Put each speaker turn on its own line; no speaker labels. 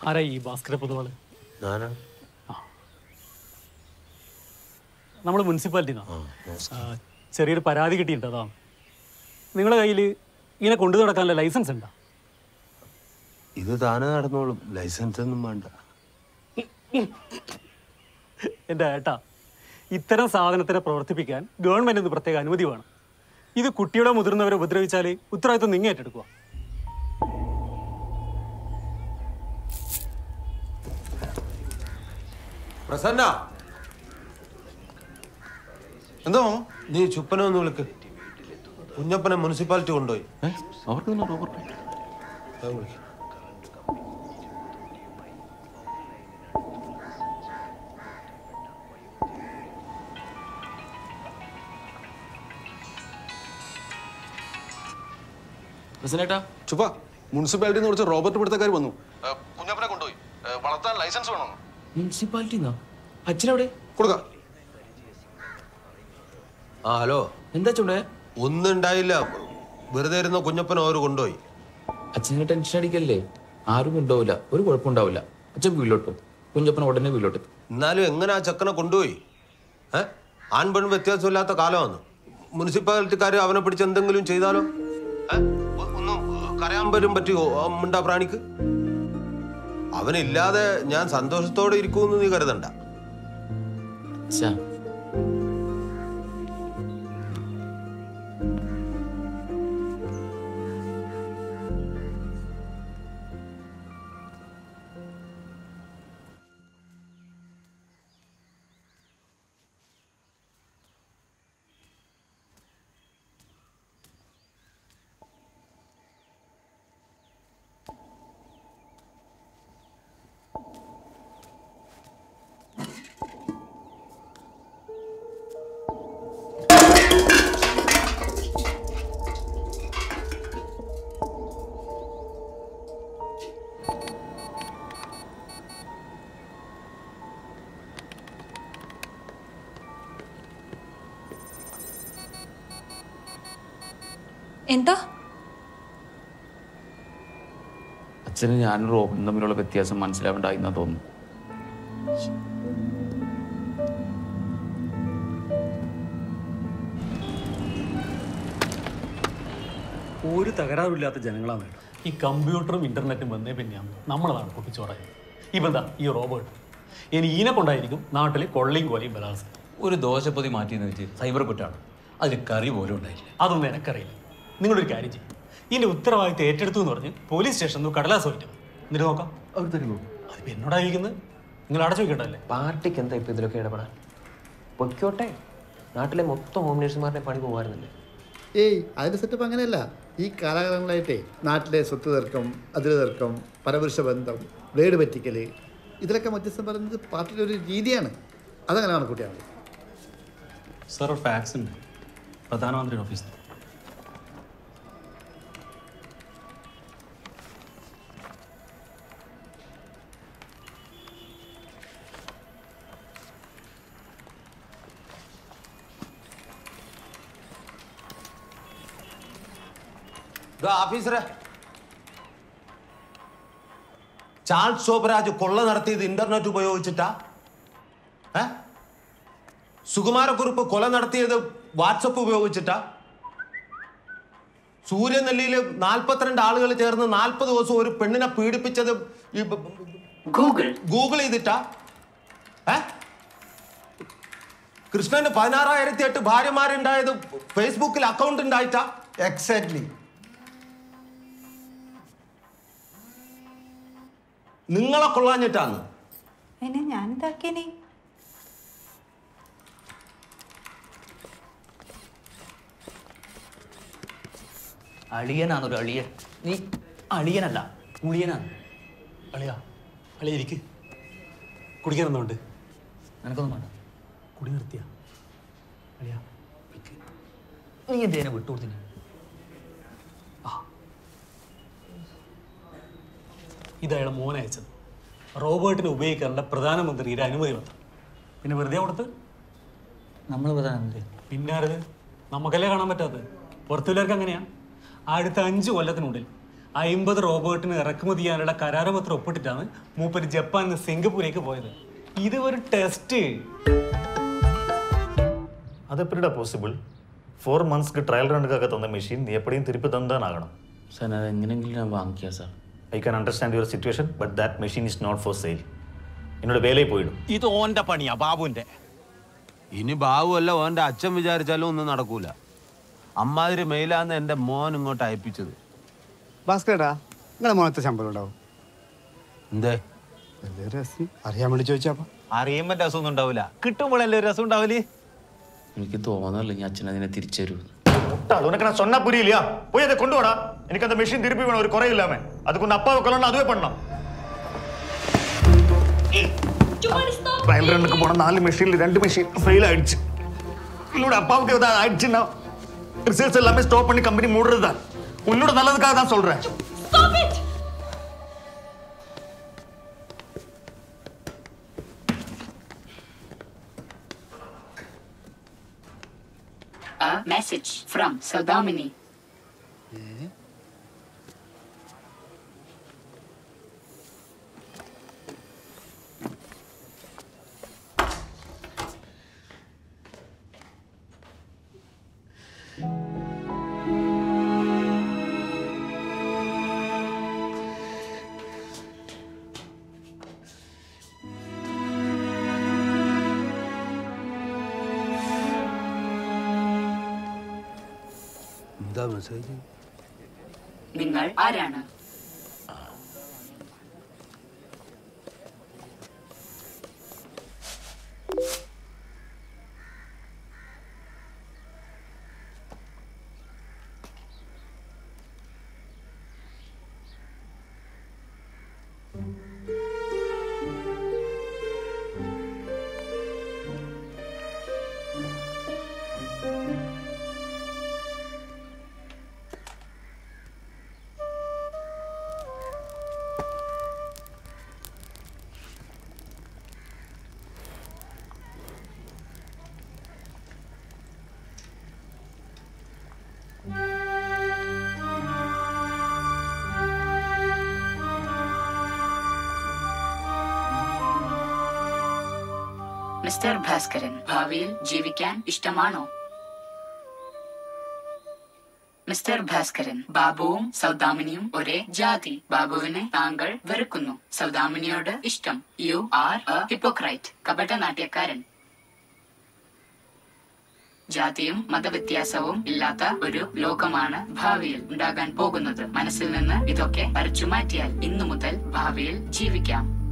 ആരാ ഈ ഭാസ്കര പൊതുവാള്
ഞാനാ
നമ്മൾ മുനിസിപ്പാലിറ്റിന്നാ ചെറിയൊരു പരാതി കിട്ടിയിട്ടുണ്ട് അതാണ് നിങ്ങളുടെ കയ്യിൽ ഇങ്ങനെ കൊണ്ടു നടക്കാനുള്ള ലൈസൻസ് ഉണ്ടോ
ഇത് താനെ നടന്നോളും ലൈസൻസ് ഒന്നും വേണ്ട
എൻ്റെ ഏട്ടാ ഇത്തരം സാധനത്തിനെ പ്രവർത്തിപ്പിക്കാൻ ഗവൺമെൻറ് നിന്ന് പ്രത്യേക അനുമതി വേണം ഇത് കുട്ടിയുടെ മുതിർന്നവരെ ഉപദ്രവിച്ചാൽ ഉത്തരവാദിത്വം നിങ്ങൾ ഏറ്റെടുക്കുക
പ്രസന്ന
എന്താ മാമ
നീ ചുപ്പനെ ഒന്ന് വിളിക്ക് കുഞ്ഞപ്പനെ മുനിസിപ്പാലിറ്റി കൊണ്ടുപോയി
അവർക്ക് തന്നെ റോബർട്ട്
അത് വിളിക്ക്.
പ്രസന്നേട്ടാ
ചുപ്പ മുനിസിപ്പാലിറ്റിയിൽ നിന്ന് കുറച്ച് റോബർട്ട് പിടുത്തക്കാർ വന്നു കുഞ്ഞപ്പനെ കൊണ്ടുപോയി ഏ, വളർത്താൻ ലൈസൻസ് വേണമെന്ന്
മുനിസിപ്പാലിറ്റിന്നാ അച്ഛനെവിടെ
കൊടുക്കാം
ആ ഹലോ
എന്താ ചൂണ്ടേ
ഒന്നും ഉണ്ടായില്ല വെറുതെ ഇരുന്ന കുഞ്ഞപ്പനെ അവർ കൊണ്ടുപോയി
അച്ഛനെ ടെൻഷൻ അടിക്കല്ലേ ആരും ഉണ്ടാവില്ല ഒരു കുഴപ്പമുണ്ടാവില്ല അച്ഛൻ വീട്ടിലോട്ട് കുഞ്ഞപ്പന ഉടനെ വീട്ടിലോട്ട്
എന്നാലും എങ്ങനെ ആ ചെക്കനെ കൊണ്ടുപോയി ഏ ആൺ പെൺ വ്യത്യാസമില്ലാത്ത കാലമാണ് മുനിസിപ്പാലിറ്റിക്കാർ അവനെ പിടിച്ച് എന്തെങ്കിലും ചെയ്താലോ ഏ? ഒ- ഒന്നും കരയാൻ വരും പറ്റുമോ ആ മിണ്ടാ പ്രാണിക്ക് അവനില്ലാതെ ഞാൻ സന്തോഷത്തോടെ ഇരിക്കുമെന്ന് നീ കരുതണ്ട
അച്ഛാ
എന്താ
അച്ഛന് ഞാനും റോബിനും തമ്മിലുള്ള വ്യത്യാസം മനസ്സിലാവേണ്ടായി എന്നാ തോന്നുന്നു
ഒരു തകരാറില്ലാത്ത ജനങ്ങളാണ് വേണ്ടത് ഈ കമ്പ്യൂട്ടറും ഇന്റർനെറ്റും വന്നേ പിന്നെയാണ് നമ്മളതാണ് പൊട്ടിച്ചോറായത് ഇപ്പം എന്താ ഈ റോബോട്ട് ഇനി ഈനെ കൊണ്ടായിരിക്കും നാട്ടിൽ കൊള്ളയും കൊലയും ബലാത്സംഗം
ഒരു ദോശപ്പൊതി മാറ്റിയെന്ന് വെച്ച് സൈബർ കുറ്റാണ് അതിൽ കറി പോലും ഉണ്ടായില്ല
അതൊന്നും എനിക്കറിയില്ല നിങ്ങളൊരു കാര്യം ചെയ്യും ഇതിന്റെ ഉത്തരവാദിത്തം ഏറ്റെടുത്തു എന്ന് പറഞ്ഞ് പോലീസ് സ്റ്റേഷനിൽ നിന്ന് കടലാസ് പോയിട്ട് എന്നിട്ട് നോക്കാം
അവർ തരുമോ
അതിപ്പോ എന്നോടായിരിക്കുന്നത് നിങ്ങൾ അടച്ചു വെക്കണ്ടല്ലേ
പാർട്ടിക്ക് എന്താ ഇപ്പൊ ഇതിലൊക്കെ ഇടപെടാൻ പൊയ്ക്കോട്ടെ നാട്ടിലെ മൊത്തം ഹോം നേഴ്സുമാരുടെ പണി പോകാറുന്നില്ലേ
ഏയ് അതിൻ്റെ സെറ്റപ്പ് അങ്ങനെയല്ല ഈ കാലാകാലങ്ങളായിട്ടേ നാട്ടിലെ സ്വത്ത് തർക്കം അതിര് തർക്കം പരപുരുഷ ബന്ധം ബ്ലേഡ് പറ്റിക്കൽ ഇതിലൊക്കെ മധ്യസ്ഥം പറയുന്നത് പാർട്ടിയുടെ ഒരു രീതിയാണ് അതങ്ങനെ കണക്കൂട്ടിയാണ്
സാർ ഒരു ഫാക്സ് ഉണ്ട് പ്രധാനമന്ത്രി ഓഫീസിൽ
ദാ ഓഫീസറെ ചാൾസ് ശോഭരാജ് കൊള്ള നടത്തിയത് ഇന്റർനെറ്റ് ഉപയോഗിച്ചിട്ടാ ഏ സുകുമാരക്കുറുപ്പ് കൊല നടത്തിയത് വാട്സപ്പ് ഉപയോഗിച്ചിട്ടാ സൂര്യനെല്ലിയിൽ നാൽപ്പത്തിരണ്ട് ആളുകൾ ചേർന്ന് നാൽപ്പത് ദിവസം ഒരു പെണ്ണിനെ പീഡിപ്പിച്ചത് ഈ ഗൂഗിൾ ഗൂഗിൾ ചെയ്തിട്ടാ ഏ കൃഷ്ണന് പതിനാറായിരത്തി എട്ട് ഭാര്യമാരുണ്ടായത് ഫേസ്ബുക്കിൽ അക്കൗണ്ട് ഉണ്ടായിട്ടാ
എക്സാക്ട്ലി
നിങ്ങളെ കൊള്ളാഞ്ഞിട്ടാണ്
അതിനെ ഞാൻ ഇതാക്കിയനെ
അളിയനാണ് ഒരു അളിയൻ നീ അളിയനല്ല ഉളിയനാണ്
അളിയാ അളിയ ഇരിക്ക് കുടിക്കാൻ എന്തുകൊണ്ട്
നിനക്കൊന്നും വേണ്ട
കുടി നിർത്തിയ അളിയാ ഇരിക്ക്.
നീ എന്തേനെ വിട്ടുകൊടുത്തിന്
ഇത് അയാളെ മോൻ അയച്ചത് റോബോട്ടിനെ ഉപയോഗിക്കാനുള്ള പ്രധാനമന്ത്രിയുടെ അനുമതി പത്രം പിന്നെ വെറുതെ കൊടുത്ത്
നമ്മൾ പ്രധാനമന്ത്രി
പിന്നെ ആരത് നമുക്കല്ലേ കാണാൻ പറ്റാത്തത് പുറത്തുള്ളവർക്ക് അങ്ങനെയാ അടുത്ത അഞ്ച് കൊല്ലത്തിനുള്ളിൽ അയിമ്പത് റോബോട്ടിന് ഇറക്കുമതി ചെയ്യാനുള്ള കരാറുപത്രം ഒപ്പിട്ടിട്ടാണ് മൂപ്പര് ജപ്പാനിൽ നിന്ന് സിംഗപ്പൂരേക്ക് പോയത് ഇത് ഒരു ടെസ്റ്റ്
அது எப்படிடா பாசிபிள் ஃபோர் மந்த்ஸ்க்கு ட்ரையல் ரனுக்காக தந்த மிஷின் நீ எப்படியும் திருப்பி தந்தான் ஆகணும்
സാർ അത് എങ്ങനെയെങ്കിലും ഞാൻ വാങ്ങിക്കാം sir
I can understand your situation but that machine is not for sale என்னோட வேலையை போயிடும்
ഇത് ഓന്റെ പണിയാ ബാബുവിന്റെ
ഇനി ബാബുവല്ല ഓന്റെ അച്ഛൻ വിചാരിച്ചാലും ഒന്നും നടക്കൂല അമ്മാതിരി മെയിലാന്ന് എൻ്റെ മോൻ ഇങ്ങോട്ട് അയപ്പിച്ചത്
ഭാസ്കരടാ നിങ്ങളെ മോനത്തെ ശമ്പളം ഉണ്ടാവും
എന്തേ
വലിയ രസം അറിയാൻ വേണ്ടി ചോദിച്ചാപ്പ
അറിയുമ്പോ രസമൊന്നും ഉണ്ടാവില്ല കിട്ടുമ്പോഴല്ലേ ഒരു രസം ഉണ്ടാവില്ലേ
എനിക്ക് തോന്നല്ല ഞാൻ അച്ഛൻ അതിനെ തിരിച്ചു തരൂ
முட்டாள் உனக்கு நான் சொன்னா புரியலையா போய் அதை கொண்டு வாடா எனக்கு அந்த மிஷின் திருப்பி வேணும் ஒரு குறை இல்லாம அதுக்கு உன் அப்பாவை கொல்லணும் அதுவே பண்ணலாம் ட்ரையல் ரன்னுக்கு போன நாலு மெஷின்ல ரெண்டு மெஷின் ஃபெயில் ஆயிடுச்சு என்னோட அப்பாவுக்கு ஏதாவது ஆயிடுச்சுன்னா ரிசல்ட்ஸ் எல்லாமே ஸ்டாப் பண்ணி கம்பெனி மூடுறது தான் உன்னோட நல்லதுக்காக தான் சொல்றேன்
A message from Saudamini.
എന്താ മെസ്സേജ്
നിങ്ങൾ ആരാണ് മിസ്റ്റർ ഭാസ്കരൻ ഭാവിയിൽ ജീവിക്കാൻ ഇഷ്ടമാണോ മിസ്റ്റർ ഭാസ്കരൻ ബാബുവും സൗദാമിനിയും ഒരേ ജാതി ബാബുവിനെ താങ്കൾ വെറുക്കുന്നു സൗദാമിനിയോട് ഇഷ്ടം യു ആർ എ ഹിപ്പോക്രൈറ്റ് കപട നാട്യക്കാരൻ ജാതിയും മതവ്യത്യാസവും ഇല്ലാത്ത ഒരു ലോകമാണ് ഭാവിയിൽ ഉണ്ടാകാൻ പോകുന്നത് മനസ്സിൽ നിന്ന് ഇതൊക്കെ പറിച്ചു മാറ്റിയാൽ ഇന്നു മുതൽ ഭാവിയിൽ ജീവിക്കാം